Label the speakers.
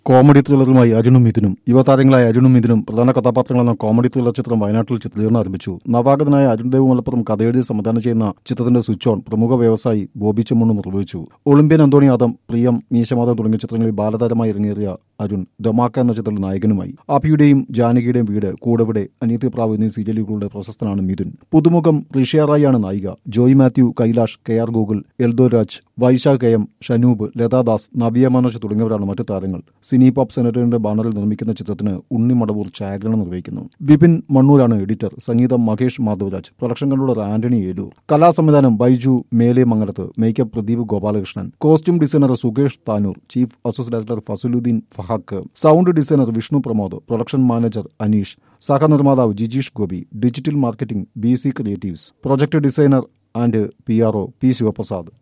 Speaker 1: comedy ത്രില്ലറുമായി അരുണും മിഥുനും യുവതാരങ്ങളായ അരുണും മിഥുനും പ്രധാന കഥാപാത്രങ്ങളെന്ന comedy thriller ചിത്രം വയനാട്ടിൽ ചിത്രീകരണം ആരംഭിച്ചു നവാഗതനായ അരുൺ ദേവ് മലപ്പുറം കഥയെഴുതി സംവിധാനം ചെയ്യുന്ന ചിത്രത്തിന്റെ സ്വിച്ച് ഓൺ പ്രമുഖ വ്യവസായി ബോബി ചെമ്മണ്ണു നിർവഹിച്ചു ഒളിമ്പ്യൻ അന്തോണി ആദം പ്രിയം മീശമാധവ് തുടങ്ങിയ ചിത്രങ്ങളിൽ ബാലതാരമായി ഇറങ്ങിയേറിയ അരുൺ ഡൊമാക്ക എന്ന ചിത്രത്തിൽ നായകനുമായി അഭിയുടെയും ജാനകിയുടെയും വീട് കൂടവിടെ അനീതി പ്രാവ് എന്നീ സീരിയലുകളുടെ പ്രശസ്തനാണ് മിഥുൻ പുതുമുഖം ഋഷിയ റായിയാണ് നായിക Joy Mathew Kailash K R Gokul Eldho Raj Vaisakh K M Shanoob Lathadas Navya Manoj തുടങ്ങിയവരാണ് മറ്റു താരങ്ങൾ സിനി പോപ്പ് സെനറ്ററിന്റെ ബാനറിൽ നിർമ്മിക്കുന്ന ചിത്രത്തിന് ഉണ്ണി മടവൂർ ഛായാഗ്രഹണം നിർവഹിക്കുന്നു ബിപിൻ മണ്ണൂരാണ് എഡിറ്റർ സംഗീതം മഹേഷ് മാധവരാജ് പ്രൊഡക്ഷൻ കൺട്രോളർ ആന്റണി ഏലൂർ കലാസംവിധാനം Baiju Mele Mangalath makeup Pradeep Gopalakrishnan costume designer Sukesh Tanur chief associate director Fazaluddin Fahak sound designer Vishnu Pramod production manager Aneesh സഹനിർമ്മാതാവ് Jijeesh Gopi digital marketing B C creatives project designer and P R O P Sivaprasad